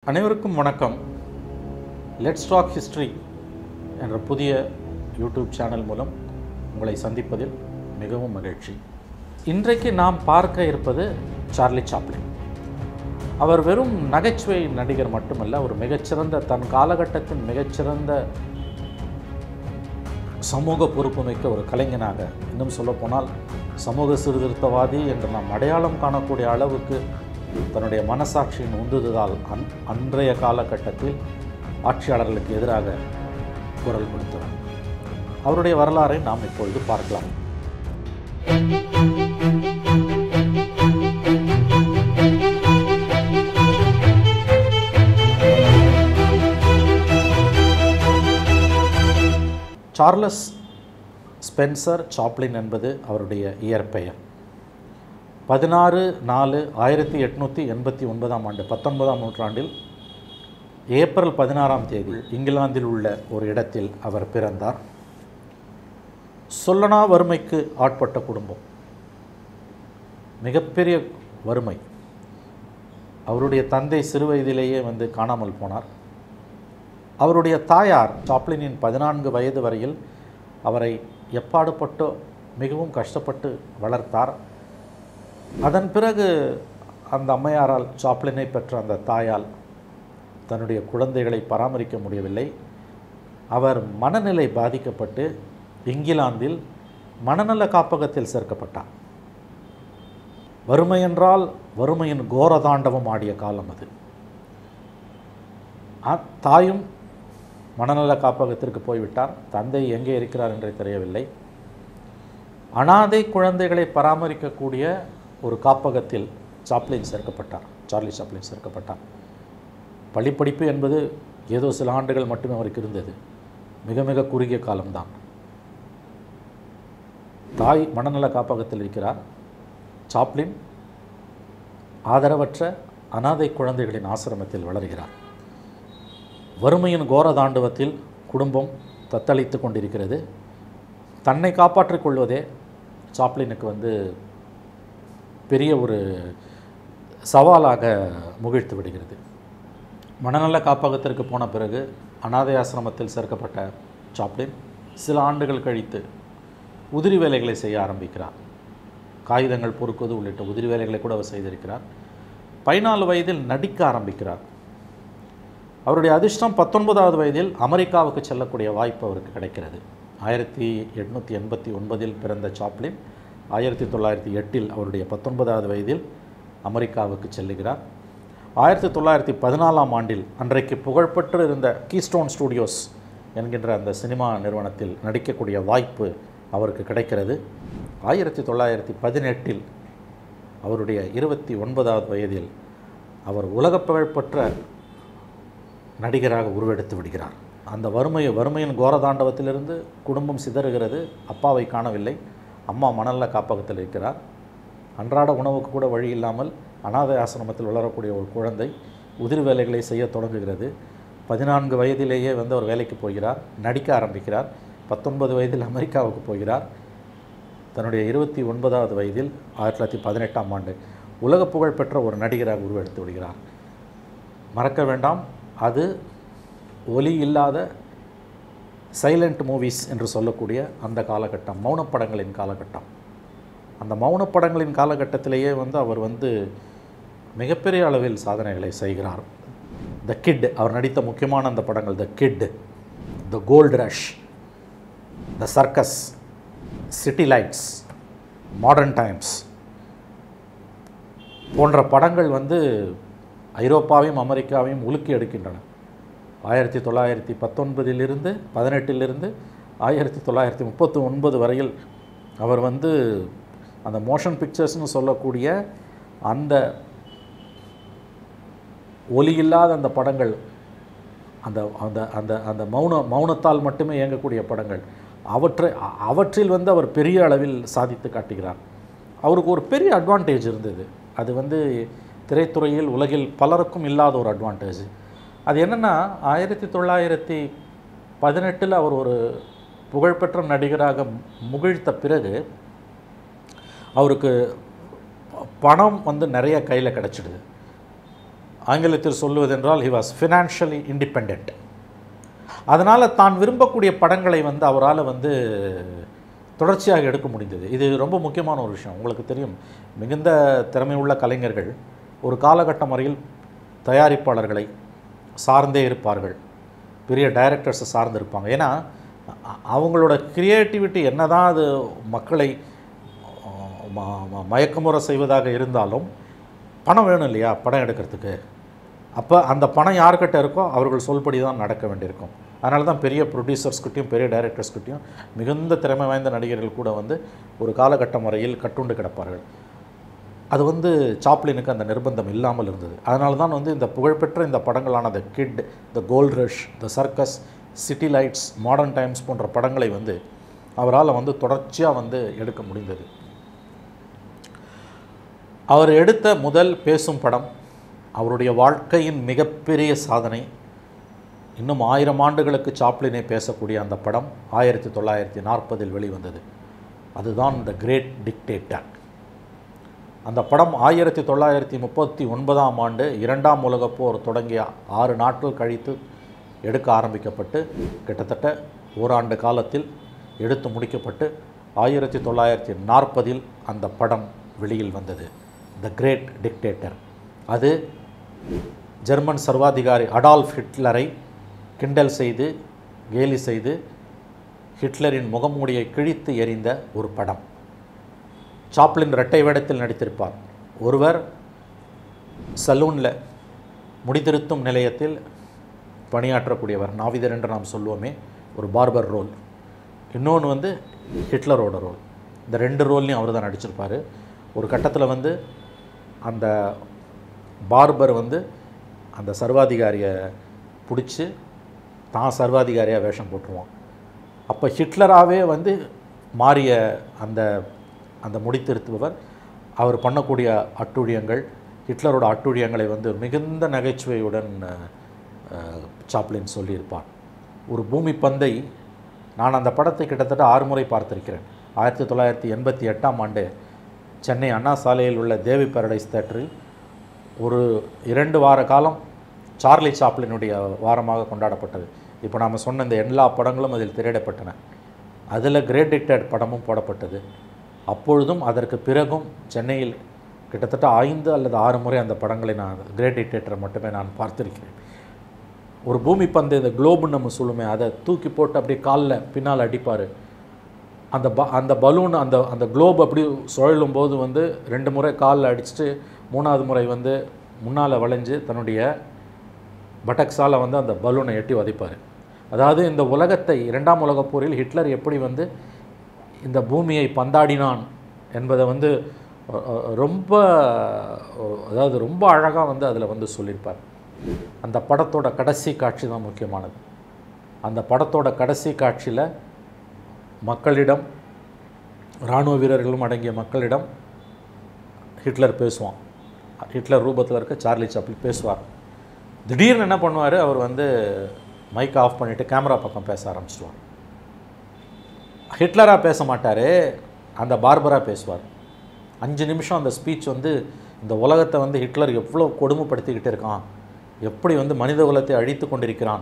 அனைவருக்கும் வணக்கம் let's talk history என்ற புதிய யூடியூப் சேனல் மூலம் உங்களை சந்திப்பதில் மிகவும் மகிழ்ச்சி இன்றைக்கு நாம் பார்க்க இருப்பது சார்லி சாப்ளின் அவர் வெறும் நகைச்சுவை நடிகர் மட்டுமல்ல ஒரு மிகச்சிறந்த தன் காலகட்டத்தின் மிகச்சிறந்த சமூக பொறுப்புமிக்க ஒரு கலைஞனாக இன்னும் சொல்லப்போனால் சமூக சீர்திருத்தவாதி என்று நாம் அடையாளம் காணக்கூடிய அளவுக்கு தன்னுடைய மனசாட்சியின் உந்துதலால் அன் அன்றைய காலகட்டத்தில் ஆட்சியாளர்களுக்கு எதிராக குரல் கொடுத்தவர் அவருடைய வரலாறை நாம் இப்பொழுது பார்க்கலாம் சார்லஸ் ஸ்பென்சர் சாப்ளின் என்பது அவருடைய இயற்பெயர் பதினாறு நாலு ஆயிரத்தி எட்நூற்றி எண்பத்தி ஒன்பதாம் ஆண்டு பத்தொன்பதாம் நூற்றாண்டில் ஏப்ரல் பதினாறாம் தேதி இங்கிலாந்தில் உள்ள ஒரு இடத்தில் அவர் பிறந்தார் சொல்லனா வறுமைக்கு ஆட்பட்ட குடும்பம் மிகப்பெரிய வறுமை அவருடைய தந்தை சிறுவயதிலேயே வந்து காணாமல் போனார் அவருடைய தாயார் சாப்ளினின் பதினான்கு வயது வரையில் அவரை எப்பாடுபட்டோ மிகவும் கஷ்டப்பட்டு வளர்த்தார் அதன் பிறகு அந்த அம்மையாரால் சாப்ளினை பெற்ற அந்த தாயால் தன்னுடைய குழந்தைகளை பராமரிக்க முடியவில்லை அவர் மனநிலை பாதிக்கப்பட்டு இங்கிலாந்தில் மனநல காப்பகத்தில் சேர்க்கப்பட்டார் வறுமை என்றால் வறுமையின் கோரதாண்டவம் ஆடிய காலம் அது அ- தாயும் மனநல காப்பகத்திற்கு போய்விட்டார் தந்தை எங்கே இருக்கிறார் என்றே தெரியவில்லை அனாதை குழந்தைகளை பராமரிக்கக்கூடிய ஒரு காப்பகத்தில் சாப்ளின் சேர்க்கப்பட்டார் சார்லி சாப்ளின் சேர்க்கப்பட்டார் பள்ளிப்படிப்பு என்பது ஏதோ சில ஆண்டுகள் மட்டுமே அவருக்கு இருந்தது மிக மிக குறுகிய காலம்தான் தாய் மனநல காப்பகத்தில் இருக்கிறார் சாப்ளின் ஆதரவற்ற அனாதை குழந்தைகளின் ஆசிரமத்தில் வளர்கிறார் வறுமையின் கோர தாண்டவத்தில் குடும்பம் தத்தளித்து கொண்டிருக்கிறது தன்னை காப்பாற்றிக் கொள்வதே சாப்ளினுக்கு வந்து பெரிய ஒரு சவாலாக முகிழ்த்து விடுகிறது மனநல காப்பகத்திற்கு போன பிறகு அனாதை ஆசிரமத்தில் சேர்க்கப்பட்ட சாப்ளின் சில ஆண்டுகள் கழித்து உதிரி வேலைகளை செய்ய ஆரம்பிக்கிறார் காகிதங்கள் பொறுக்குவது உள்ளிட்ட உதிரி வேலைகளை கூட அவர் செய்திருக்கிறார் பதினாலு வயதில் நடிக்க ஆரம்பிக்கிறார் அவருடைய அதிர்ஷ்டம் பத்தொன்பதாவது வயதில் அமெரிக்காவுக்கு செல்லக்கூடிய வாய்ப்பு அவருக்கு கிடைக்கிறது ஆயிரத்தி எட்நூற்றி எண்பத்தி ஒன்பதில் பிறந்த சாப்ளின் ஆயிரத்தி தொள்ளாயிரத்தி எட்டில் அவருடைய பத்தொன்பதாவது வயதில் அமெரிக்காவுக்கு செல்லுகிறார் ஆயிரத்தி தொள்ளாயிரத்தி பதினாலாம் ஆண்டில் அன்றைக்கு புகழ்பெற்று இருந்த கீஸ்டோன் ஸ்டூடியோஸ் என்கின்ற அந்த சினிமா நிறுவனத்தில் நடிக்கக்கூடிய வாய்ப்பு அவருக்கு கிடைக்கிறது ஆயிரத்தி தொள்ளாயிரத்தி பதினெட்டில் அவருடைய இருபத்தி ஒன்பதாவது வயதில் அவர் உலகப் புகழ்பெற்ற நடிகராக உருவெடுத்து விடுகிறார் அந்த வறுமை வறுமையின் கோரதாண்டவத்திலிருந்து குடும்பம் சிதறுகிறது அப்பாவை காணவில்லை அம்மா மணல்ல காப்பகத்தில் இருக்கிறார் அன்றாட உணவுக்கு கூட வழி இல்லாமல் அனாதை ஆசிரமத்தில் வளரக்கூடிய ஒரு குழந்தை உதிரி வேலைகளை செய்ய தொடங்குகிறது பதினான்கு வயதிலேயே வந்து அவர் வேலைக்கு போகிறார் நடிக்க ஆரம்பிக்கிறார் பத்தொன்பது வயதில் அமெரிக்காவுக்கு போகிறார் தன்னுடைய இருபத்தி ஒன்பதாவது வயதில் ஆயிரத்தி தொள்ளாயிரத்தி பதினெட்டாம் ஆண்டு உலக புகழ்பெற்ற ஒரு நடிகராக உருவெடுத்து விடுகிறார் மறக்க வேண்டாம் அது ஒலி இல்லாத சைலண்ட் மூவிஸ் என்று சொல்லக்கூடிய அந்த காலகட்டம் மௌனப்படங்களின் காலகட்டம் அந்த மௌனப்படங்களின் காலகட்டத்திலேயே வந்து அவர் வந்து மிகப்பெரிய அளவில் சாதனைகளை செய்கிறார் த கிட் அவர் நடித்த முக்கியமான அந்த படங்கள் the kid the gold rush the circus city lights modern times போன்ற படங்கள் வந்து ஐரோப்பாவையும் அமெரிக்காவையும் உலுக்கி எடுக்கின்றன ஆயிரத்தி தொள்ளாயிரத்தி பத்தொன்பதிலிருந்து பதினெட்டிலிருந்து ஆயிரத்தி தொள்ளாயிரத்தி முப்பத்தி ஒன்பது வரையில் அவர் வந்து அந்த மோஷன் பிக்சர்ஸ்னு சொல்லக்கூடிய அந்த ஒலி இல்லாத அந்த படங்கள் அந்த அந்த அந்த அந்த மௌன மௌனத்தால் மட்டுமே இயங்கக்கூடிய படங்கள் அவற்றை அ- அவற்றில் வந்து அவர் பெரிய அளவில் சாதித்து காட்டுகிறார் அவருக்கு ஒரு பெரிய அட்வான்டேஜ் இருந்தது அது வந்து திரைத்துறையில் உலகில் பலருக்கும் இல்லாத ஒரு அட்வான்டேஜ் அது என்னென்னா ஆயிரத்தி தொள்ளாயிரத்தி பதினெட்டில் அவர் ஒரு புகழ்பெற்ற நடிகராக முகிழ்த்த பிறகு அவருக்கு பணம் வந்து நிறைய கையில் கிடச்சிடுது ஆங்கிலத்தில் சொல்லுவதென்றால் ஹி வாஸ் ஃபினான்ஷியலி இண்டிபெண்ட் அதனால் தான் விரும்பக்கூடிய படங்களை வந்து அவரால் வந்து தொடர்ச்சியாக எடுக்க முடிந்தது இது ரொம்ப முக்கியமான ஒரு விஷயம் உங்களுக்கு தெரியும் மிகுந்த திறமை உள்ள கலைஞர்கள் ஒரு காலகட்டம் வரையில் தயாரிப்பாளர்களை சார்ந்தே இருப்பார்கள் பெரிய டைரக்டர்ஸை சார்ந்து இருப்பாங்க ஏன்னா அ- அவங்களோட கிரியேட்டிவிட்டி என்னதான் அது மக்களை அஹ், ம- ம- மயக்கமுறை செய்வதாக இருந்தாலும் பணம் வேணும் இல்லையா படம் எடுக்கிறதுக்கு அப்போ அந்த பணம் யார்கிட்ட இருக்கோ அவர்கள் சொல்படி தான் நடக்க வேண்டியிருக்கும் அதனால தான் பெரிய ப்ரொடியூசர்ஸ்கிட்டையும் பெரிய டைரக்டர்ஸ்கிட்டையும் மிகுந்த திறமை வாய்ந்த நடிகர்கள் கூட வந்து ஒரு காலகட்டம் வரையில் கட்டுண்டு கிடப்பார்கள் அது வந்து சாப்ளினுக்கு அந்த நிர்பந்தம் இல்லாமல் இருந்தது அதனால தான் வந்து இந்த புகழ்பெற்ற இந்த படங்களான the kid the gold rush the circus city lights modern times போன்ற படங்களை வந்து அவரால் வந்து தொடர்ச்சியாக வந்து எடுக்க முடிந்தது அவர் எடுத்த முதல் பேசும் படம் அவருடைய வாழ்க்கையின் மிகப்பெரிய சாதனை இன்னும் ஆயிரம் ஆண்டுகளுக்கு சாப்ளினை பேசக்கூடிய அந்த படம் ஆயிரத்தி தொள்ளாயிரத்தி நாற்பதில் வெளிவந்தது அதுதான் த கிரேட் டிக்டேட்டர் அந்த படம் ஆயிரத்தி தொள்ளாயிரத்தி முப்பத்தி ஒன்பதாம் ஆண்டு இரண்டாம் உலகப் போர் தொடங்கிய ஆறு நாட்கள் கழித்து எடுக்க ஆரம்பிக்கப்பட்டு கிட்டத்தட்ட ஓராண்டு காலத்தில் எடுத்து முடிக்கப்பட்டு ஆயிரத்தி தொள்ளாயிரத்தி நாற்பதில் அந்த படம் வெளியில் வந்தது த கிரேட் டிக்டேட்டர் அது ஜெர்மன் சர்வாதிகாரி அடால்ஃப் ஹிட்லரை கிண்டல் செய்து கேலி செய்து ஹிட்லரின் முகமூடியை கிழித்து எறிந்த ஒரு படம் சாப்ளின் இரட்டை வேடத்தில் நடித்திருப்பார் ஒருவர் சலூனில் முடிதிருத்தும் நிலையத்தில் பணியாற்றக்கூடியவர் நாவிதர் என்று நாம் சொல்லுவோமே ஒரு பார்பர் ரோல் இன்னொன்று வந்து ஹிட்லரோட ரோல் இந்த ரெண்டு ரோல்லையும் அவர் தான் நடிச்சிருப்பார் ஒரு கட்டத்தில் வந்து அந்த பார்பர் வந்து அந்த சர்வாதிகாரியை பிடிச்சி தான் சர்வாதிகாரியாக வேஷம் போட்டுருவான் அப்போ ஹிட்லராகவே வந்து மாறிய அந்த அந்த முடித்திருத்துபவர் அவர் பண்ணக்கூடிய அட்டுழியங்கள் ஹிட்லரோட அட்டுழியங்களை வந்து மிகுந்த நகைச்சுவையுடன் அஹ், சாப்ளின் சொல்லியிருப்பார் ஒரு பூமி பந்தை நான் அந்த படத்தை கிட்டத்தட்ட ஆறு முறை பார்த்திருக்கிறேன் ஆயிரத்தி தொள்ளாயிரத்தி எண்பத்தி எட்டாம் ஆண்டு சென்னை அண்ணா சாலையில் உள்ள தேவி பாரடைஸ் தேட்டரில் ஒரு இரண்டு வார காலம் சார்லி சாப்ளினுடைய வாரமாக கொண்டாடப்பட்டது இப்போ நாம் சொன்ன இந்த எல்லா படங்களும் அதில் திரையிடப்பட்டன அதில் கிரேட் டிக்டேட் படமும் போடப்பட்டது அப்பொழுதும் அதற்கு பிறகும் சென்னையில் கிட்டத்தட்ட ஐந்து அல்லது ஆறு முறை அந்த படங்களை நான் கிரேட் டிக்டேட்டரை மட்டுமே நான் பார்த்திருக்கிறேன் ஒரு பூமி பந்து இந்த குளோபுன்னு நம்ம சொல்லுமே அதை தூக்கி போட்டு அப்படியே காலில் பின்னால் அடிப்பார் அந்த ப அந்த பலூன் அந்த அந்த குளோப் அப்படி சுழலும் போது வந்து ரெண்டு முறை காலில் அடிச்சுட்டு மூணாவது முறை வந்து முன்னால் வளைஞ்சு தன்னுடைய பட்டக்ஸால் வந்து அந்த பலூனை எட்டி உதைப்பார் அதாவது இந்த உலகத்தை இரண்டாம் உலகப் போரில் ஹிட்லர் எப்படி வந்து இந்த பூமியை பந்தாடினான் என்பதை வந்து அஹ், அஹ், ரொம்ப அஹ், அதாவது ரொம்ப அழகாக வந்து அதில் வந்து சொல்லியிருப்பார் அந்த படத்தோட கடைசி காட்சி தான் முக்கியமானது அந்த படத்தோட கடைசி காட்சியில் மக்களிடம் இராணுவ வீரர்களும் அடங்கிய மக்களிடம் ஹிட்லர் பேசுவான் ஹிட்லர் ரூபத்தில் இருக்க சார்லி சாப்ளின் பேசுவார் திடீர்னு என்ன பண்ணுவார் அவர் வந்து மைக் ஆஃப் பண்ணிவிட்டு கேமரா பக்கம் பேச ஆரம்பிச்சிடுவார் ஹிட்லராக பேச மாட்டார் அந்த பார்பராக பேசுவார் அஞ்சு நிமிஷம் அந்த ஸ்பீச் வந்து இந்த உலகத்தை வந்து ஹிட்லர் எவ்வளோ கொடுமைப்படுத்திக்கிட்டு இருக்கான் எப்படி வந்து மனித குலத்தை அழித்து கொண்டிருக்கிறான்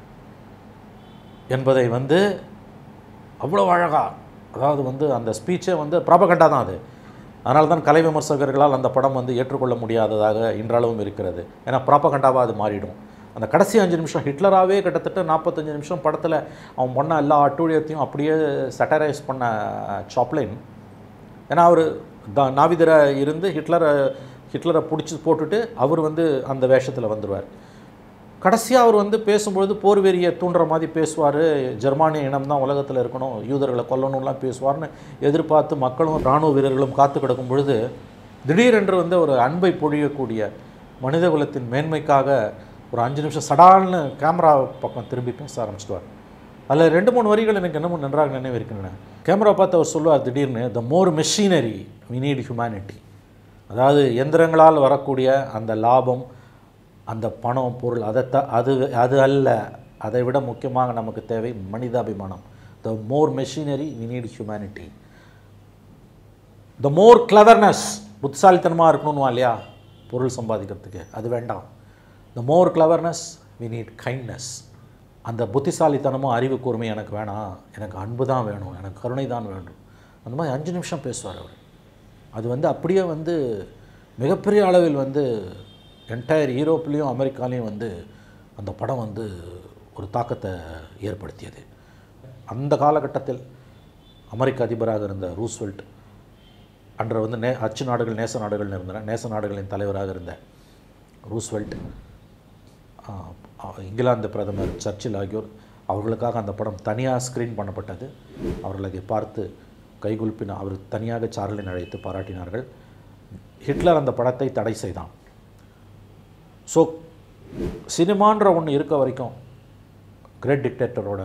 என்பதை வந்து அவ்வளோ அழகா அதாவது வந்து அந்த ஸ்பீச்சே வந்து ப்ராபகண்டா தான் அது அதனால தான் கலை விமர்சகர்களால் அந்த படம் வந்து ஏற்றுக்கொள்ள முடியாததாக இன்றளவும் இருக்கிறது ஏன்னா ப்ராபகண்டாவாக அது மாறிடும் அந்த கடைசி அஞ்சு நிமிஷம் ஹிட்லராகவே கிட்டத்தட்ட நாற்பத்தஞ்சு நிமிஷம் படத்தில் அவன் பண்ண எல்லா அட்டூழியத்தையும் அப்படியே சட்டரைஸ் பண்ண சாப்ளின் ஏன்னா அவர் த நாவிதரை இருந்து ஹிட்லரை ஹிட்லரை பிடிச்சி போட்டுட்டு அவர் வந்து அந்த வேஷத்தில் வந்துடுவார் கடைசியாக அவர் வந்து பேசும்பொழுது போர் வெறியை தூண்டுற மாதிரி பேசுவார் ஜெர்மானிய இனம் தான் உலகத்தில் இருக்கணும் யூதர்களை கொல்லணும்லாம் பேசுவார்னு எதிர்பார்த்து மக்களும் இராணுவ வீரர்களும் காத்து கிடக்கும் பொழுது திடீரென்று வந்து ஒரு அன்பை பொழியக்கூடிய மனித குலத்தின் மேன்மைக்காக ஒரு அஞ்சு நிமிஷம் சடால்னு கேமரா பக்கம் திரும்பி பேச ஆரம்பிச்சிடுவார் அதில் ரெண்டு மூணு வரிகள் எனக்கு இன்னமும் நன்றாக நினைவு இருக்கின்றன கேமரா பார்த்து அவர் சொல்லுவார் திடீர்னு the more machinery we need humanity அதாவது எந்திரங்களால் வரக்கூடிய அந்த லாபம் அந்த பணம் பொருள் அதை த அது அது அல்ல அதை விட முக்கியமாக நமக்கு தேவை மனிதாபிமானம் the more machinery we need humanity the more cleverness புத்திசாலித்தனமாக இருக்கணும்னு இல்லையா பொருள் சம்பாதிக்கிறதுக்கு அது வேண்டாம் the more cleverness we need kindness அந்த புத்திசாலித்தனமும் அறிவு கூர்மை எனக்கு வேணாம் எனக்கு அன்பு தான் வேணும் எனக்கு கருணை தான் வேண்டும் அந்த மாதிரி அஞ்சு நிமிஷம் பேசுவார் அவர் அது வந்து அப்படியே வந்து மிகப்பெரிய அளவில் வந்து என்டையர் யூரோப்லேயும் அமெரிக்காலேயும் வந்து அந்த படம் வந்து ஒரு தாக்கத்தை ஏற்படுத்தியது அந்த காலகட்டத்தில் அமெரிக்க அதிபராக இருந்த ரூஸ்வெல்ட் அன்று வந்து நே அச்சு நாடுகள் நேச நாடுகள்னு இருந்தன நேச நாடுகளின் தலைவராக இருந்த ரூஸ்வெல்ட் ஆ, ஆ, இங்கிலாந்து பிரதமர் சர்ச்சில் ஆகியோர் அவர்களுக்காக அந்த படம் தனியாக ஸ்க்ரீன் பண்ணப்பட்டது அவர்கள் அதை பார்த்து கைகுலுப்பின அவர் தனியாக சார்லின் அழைத்து பாராட்டினார்கள் ஹிட்லர் அந்த படத்தை தடை செய்தான் ஸோ சினிமான்ற ஒன்று இருக்க வரைக்கும் கிரேட் டிக்டேட்டரோட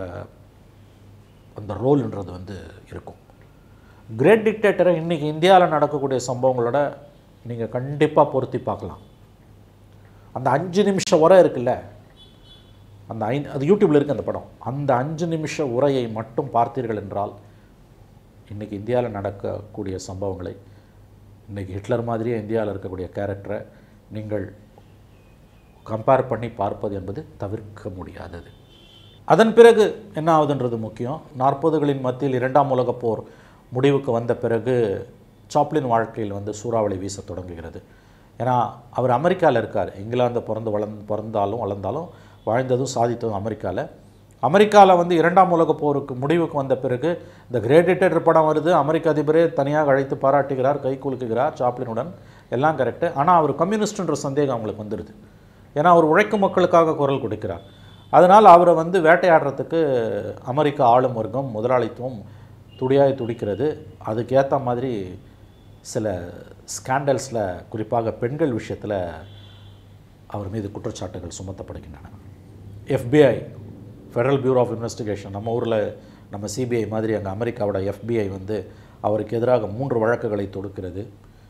அந்த ரோல்ன்றது வந்து இருக்கும் கிரேட் டிக்டேட்டரை இன்றைக்கி இந்தியாவில் நடக்கக்கூடிய சம்பவங்களோட நீங்கள் கண்டிப்பாக பொருத்தி பார்க்கலாம் அந்த அஞ்சு நிமிஷ உரை இருக்குல்ல அந்த ஐ அது யூடியூப்பில் இருக்குது அந்த படம் அந்த அஞ்சு நிமிஷ உரையை மட்டும் பார்த்தீர்கள் என்றால் இன்றைக்கி இந்தியாவில் நடக்கக்கூடிய சம்பவங்களை இன்றைக்கி ஹிட்லர் மாதிரியே இந்தியாவில் இருக்கக்கூடிய கேரக்டரை நீங்கள் கம்பேர் பண்ணி பார்ப்பது என்பது தவிர்க்க முடியாதது அதன் பிறகு என்ன ஆகுதுன்றது முக்கியம் நாற்பதுகளின் மத்தியில் இரண்டாம் உலகப் போர் முடிவுக்கு வந்த பிறகு சாப்ளின் வாழ்க்கையில் வந்து சூறாவளி வீச தொடங்குகிறது ஏன்னா அவர் அமெரிக்காவில் இருக்கார் இங்கிலாந்து பிறந்து வளர்ந்து பிறந்தாலும் வளர்ந்தாலும் வாழ்ந்ததும் சாதித்ததும் அமெரிக்காவில் அமெரிக்காவில் வந்து இரண்டாம் உலகப் போருக்கு முடிவுக்கு வந்த பிறகு இந்த கிரேட் டிக்டேட்டர் படம் வருது அமெரிக்க அதிபரே தனியாக அழைத்து பாராட்டுகிறார் கை குலுக்குகிறார் சாப்ளினுடன் எல்லாம் கரெக்டு ஆனால் அவர் கம்யூனிஸ்ட்ன்ற சந்தேகம் அவங்களுக்கு வந்துடுது ஏன்னா அவர் உழைக்கும் மக்களுக்காக குரல் கொடுக்கிறார் அதனால் அவரை வந்து வேட்டையாடுறதுக்கு அமெரிக்க ஆளும் வர்க்கம் முதலாளித்துவம் துடியாய் துடிக்கிறது அதுக்கேற்ற மாதிரி சில ஸ்கேண்டல்ஸில் குறிப்பாக பெண்கள் விஷயத்தில் அவர் மீது குற்றச்சாட்டுகள் சுமத்தப்படுகின்றன FBI federal bureau of investigation நம்ம ஊரில் நம்ம சிபிஐ மாதிரி அங்கே அமெரிக்காவோட எஃபிஐ வந்து அவருக்கு எதிராக மூன்று வழக்குகளை தொடுக்கிறது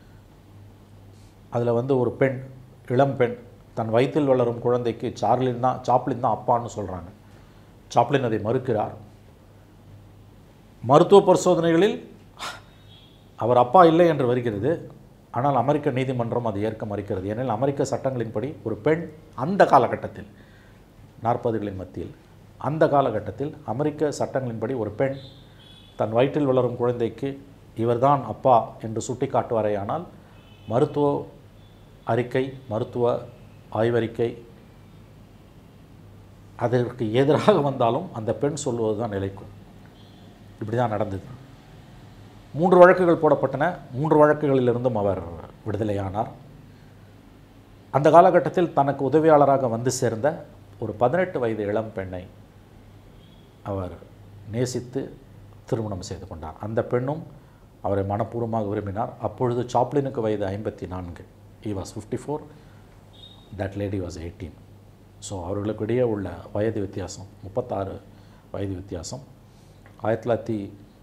அதில் வந்து ஒரு பெண் இளம் பெண் தன் வயிற்றில் வளரும் குழந்தைக்கு சார்லின் தான் சாப்ளின் தான் அப்பான்னு சொல்கிறாங்க சாப்ளின் அதை மறுக்கிறார் மருத்துவ பரிசோதனைகளில் அவர் அப்பா இல்லை என்று வருகிறது ஆனால் அமெரிக்க நீதிமன்றம் அதை ஏற்க மறுக்கிறது ஏனெனில் அமெரிக்க சட்டங்களின்படி ஒரு பெண் அந்த காலகட்டத்தில் நாற்பதுகளின் மத்தியில் அந்த காலகட்டத்தில் அமெரிக்க சட்டங்களின்படி ஒரு பெண் தன் வயிற்றில் வளரும் குழந்தைக்கு இவர்தான் அப்பா என்று சுட்டிக்காட்டுவாரேயானால் மருத்துவ அறிக்கை மருத்துவ ஆய்வறிக்கை அதற்கு எதிராக வந்தாலும் அந்த பெண் சொல்வது தான் நிலைக்கும் இப்படி தான் நடந்தது மூன்று வழக்குகள் போடப்பட்டன மூன்று வழக்குகளிலிருந்தும் அவர் விடுதலையானார் அந்த காலகட்டத்தில் தனக்கு உதவியாளராக வந்து சேர்ந்த ஒரு பதினெட்டு வயது இளம் பெண்ணை அவர் நேசித்து திருமணம் செய்து கொண்டார் அந்த பெண்ணும் அவரை மனப்பூர்வமாக விரும்பினார் அப்பொழுது சாப்ளினுக்கு வயது ஐம்பத்தி நான்கு he was fifty four that lady was eighteen so அவர்களுக்கு இடையே உள்ள வயது வித்தியாசம் முப்பத்தாறு வயது வித்தியாசம் ஆயிரத்தி தொள்ளாயிரத்தி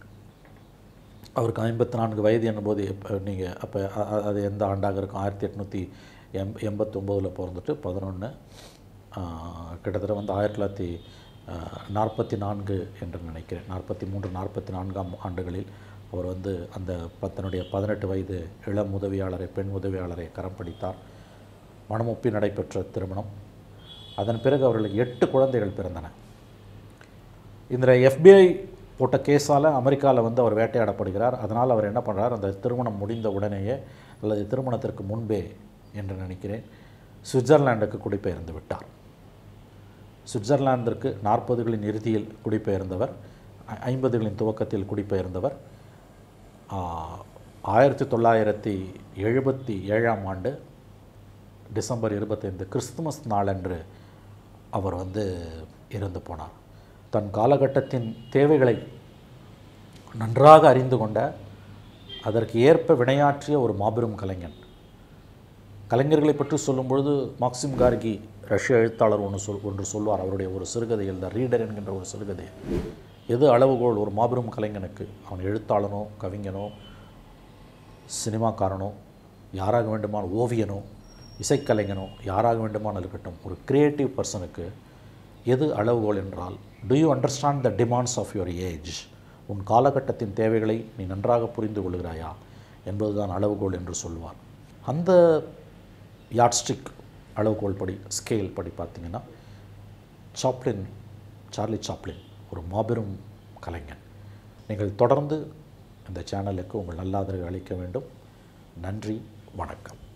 அவருக்கு ஐம்பத்தி நான்கு வயது என்னும்போது எப்போ நீங்கள் அப்போ அது எந்த ஆண்டாக இருக்கும் ஆயிரத்தி எட்நூற்றி எம் எண்பத்தொம்போதில் பிறந்துட்டு பதினொன்று கிட்டத்தட்ட வந்து ஆயிரத்தி தொள்ளாயிரத்தி நாற்பத்தி நான்கு என்று நினைக்கிறேன் நாற்பத்தி மூன்று நாற்பத்தி நான்காம் ஆண்டுகளில் அவர் வந்து அந்த பத்தனுடைய பதினெட்டு வயது இளம் உதவியாளரை பெண் உதவியாளரை கரம் பிடித்தார் மனமொப்பி நடைபெற்ற திருமணம் அதன் பிறகு அவர்களுக்கு எட்டு குழந்தைகள் பிறந்தன இந்த எஃபிஐ போட்ட கேஸால் அமெரிக்காவில் வந்து அவர் வேட்டையாடப்படுகிறார் அதனால் அவர் என்ன பண்ணுறார் அந்த திருமணம் முடிந்த உடனேயே அல்லது திருமணத்திற்கு முன்பே என்று நினைக்கிறேன் சுவிட்சர்லாண்டுக்கு குடிபெயர்ந்து விட்டார் சுவிட்சர்லாந்திற்கு நாற்பதுகளின் இறுதியில் குடிபெயர்ந்தவர் ஐ- ஐம்பதுகளின் துவக்கத்தில் குடிபெயர்ந்தவர் ஆ, ஆயிரத்தி தொள்ளாயிரத்தி எழுபத்தி ஏழாம் ஆண்டு டிசம்பர் இருபத்தைந்து கிறிஸ்துமஸ் நாளன்று அவர் வந்து இறந்து போனார் தன் காலகட்டத்தின் தேவைகளை நன்றாக அறிந்து கொண்ட அதற்கு ஏற்ப வினையாற்றிய ஒரு மாபெரும் கலைஞன் கலைஞர்களை பற்றி சொல்லும் பொழுது மாக்சிம் கார்கி ரஷ்ய எழுத்தாளர் ஒன்று சொல் ஒன்று சொல்வார் அவருடைய ஒரு சிறுகதையில் த ரீடர் என்கின்ற ஒரு சிறுகதை எது அளவுகோல் ஒரு மாபெரும் கலைஞனுக்கு அவன் எழுத்தாளனோ கவிஞனோ சினிமாக்காரனோ யாராக வேண்டுமான ஓவியனோ இசைக்கலைஞனோ யாராக வேண்டுமானால் இருக்கட்டும் ஒரு கிரியேட்டிவ் பர்சனுக்கு எது அளவுகோல் என்றால் do you understand the demands of your age உன் காலகட்டத்தின் தேவைகளை நீ நன்றாக புரிந்து கொள்கிறாயா என்பதுதான் அளவுகோல் என்று சொல்வார் அந்த யாட்ஸ்டிக் அளவுகோல் படி ஸ்கேல் படி பார்த்தீங்கன்னா சாப்ளின் சார்லி சாப்ளின் ஒரு மாபெரும் கலைஞன் நீங்கள் தொடர்ந்து இந்த சேனலுக்கு உங்கள் நல்லாதரவு அளிக்க வேண்டும் நன்றி வணக்கம்